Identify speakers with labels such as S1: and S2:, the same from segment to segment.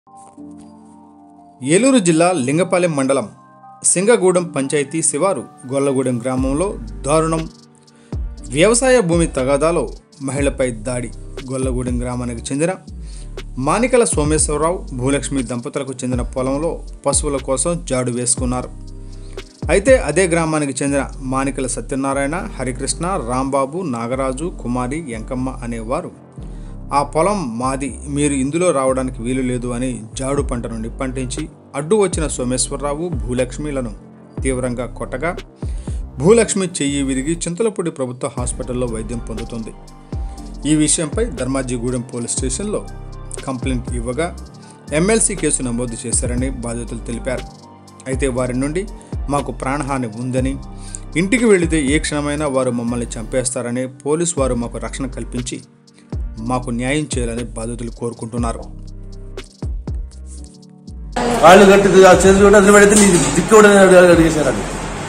S1: ఏలూరు జిల్లా లింగపాలెం మండలం సింగగూడెం పంచాయతీ శివారు గొల్లగూడెం గ్రామంలో దారుణం వ్యవసాయ భూమి తగాదాలో మహిళపై దాడి గొల్లగూడెం గ్రామానికి చెందిన మానికల సోమేశ్వరరావు భూలక్ష్మి దంపతులకు చెందిన పొలంలో పశువుల కోసం జాడు వేసుకున్నారు అయితే అదే గ్రామానికి చెందిన మానికల సత్యనారాయణ హరికృష్ణ రాంబాబు నాగరాజు కుమారి ఎంకమ్మ అనేవారు ఆ పొలం మాది మీరు ఇందులో రావడానికి వీలు లేదు అని జాడు పంటను నిప్పంటించి అడ్డు వచ్చిన సోమేశ్వరరావు భూలక్ష్మిలను తీవ్రంగా కొట్టగా భూలక్ష్మి చెయ్యి విరిగి చింతలపూడి ప్రభుత్వ హాస్పిటల్లో వైద్యం పొందుతుంది ఈ విషయంపై ధర్మాజిగూడెం పోలీస్ స్టేషన్లో కంప్లైంట్ ఇవ్వగా ఎమ్మెల్సీ కేసు నమోదు చేశారని బాధితులు తెలిపారు అయితే వారి నుండి మాకు ప్రాణహాని ఉందని ఇంటికి వెళితే ఏ క్షణమైనా వారు మమ్మల్ని చంపేస్తారని పోలీసు వారు మాకు రక్షణ కల్పించి మాకు న్యాయం చేయాలని బాధితులు కోరుకుంటున్నారు
S2: కాళ్ళు కట్టి ఆ చేతులు కూడా అదిలి పెడితే నీకు దిక్కు కూడా అడిగేశారు అది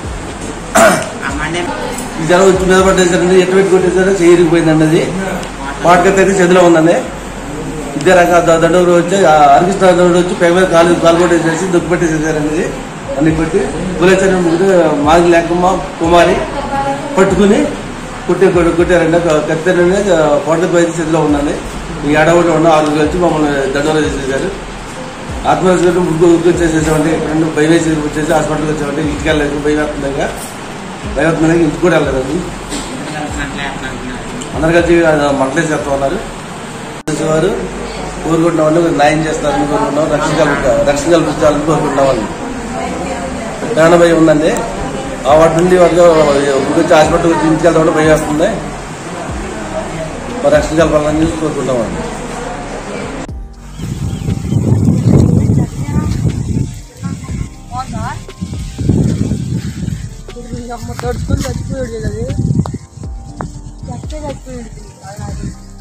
S2: ఈ జనం వచ్చి మీద పట్టేసారండి ఎట్టు పెట్టి కొట్టేసారో చేయరిగిపోయిందండి అది పాటకత్త అయితే చేతిలో ఉందండి ఇద్దరు రకాల దండవుడు వచ్చి ఆ హరికృష్ణ దండవుడు వచ్చి పెగ మీద కాలు కాలు కొట్టేసేసి దుక్కు పెట్టేసేసారండి అది అన్ని పెట్టి గులేచని ముగ్గురు మాది లేకమ్మ కుమారి పట్టుకుని కుట్టే కుట్టారండి కత్తెరండి పాటకత్త అయితే చేతిలో ఉందండి ఈ అడవుడు ఉన్న ఆరుగురు వచ్చి మమ్మల్ని దండలు చేసేసారు ఆత్మహత్య ముగ్గురు ఉద్యోగం చేసేసామంటే ఎప్పుడైనా భయం వేసి వచ్చేసి హాస్పిటల్కి వచ్చామంటే ఇంటికి వెళ్ళలేదు భయం వేస్తుండగా భయం వేస్తుండగా ఇంటికి కూడా వెళ్ళలేదు అది అందరు కలిసి మంటలే చేస్తూ ఉన్నారు వారు కోరుకుంటున్నామని న్యాయం చేస్తారని కోరుకుంటున్నాం రక్షణ కల్ప రక్షణ కల్పించాలని కోరుకుంటున్నామని ప్రాణ భయం ఉందండి ఆ వాటి నుండి వాళ్ళు వచ్చి హాస్పిటల్ వచ్చి ఇంటికి వెళ్తామంటే భయం వేస్తుంది మరి రక్షణ కలపాలని కోరుకుంటామండి
S3: అమ్మ తడుచుకొని చచ్చిపోయాడు కదా అది చస్తే చచ్చిపోయాడు